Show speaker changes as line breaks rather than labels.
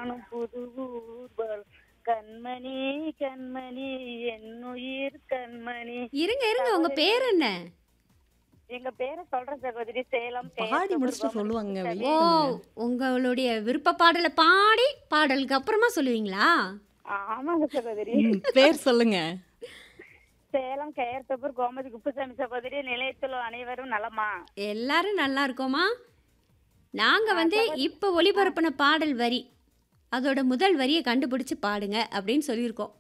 காணும் புது ஊர்வல் கண்மணி கண்மணி என்னுயிர் கண்மணி
இருங்க இருங்க உங்க பேர் என்ன
எங்க பேரை சொல்ற சகோதரி சேலம்
பாடி
கேசவபுரம்
முடிச்சுட்டு சொல்லுவாங்க
கவர்மெண்ட்
ஓ
வெயிட் பண்ணுங்க
உங்களுடைய விருப்ப பாடலை பாடி பாடலுக்கு அப்புறமா சொல்லுவீங்களா
ஆமாங்க சகோதரி
ம், பேர் சொல்லுங்க
சேலம் கேர்த்தபுர் கோமதி குப்புசாமி சகோதரி நிலையத்தில் அனைவரும் நலமா
எல்லாரும் நல்லா இருக்கோமா நாங்க வந்து இப்ப ஒளிபரப்பின பாடல் வரி அதோட முதல் வரியை கண்டுபிடிச்சு பாடுங்க அப்படின்னு சொல்லியிருக்கோம்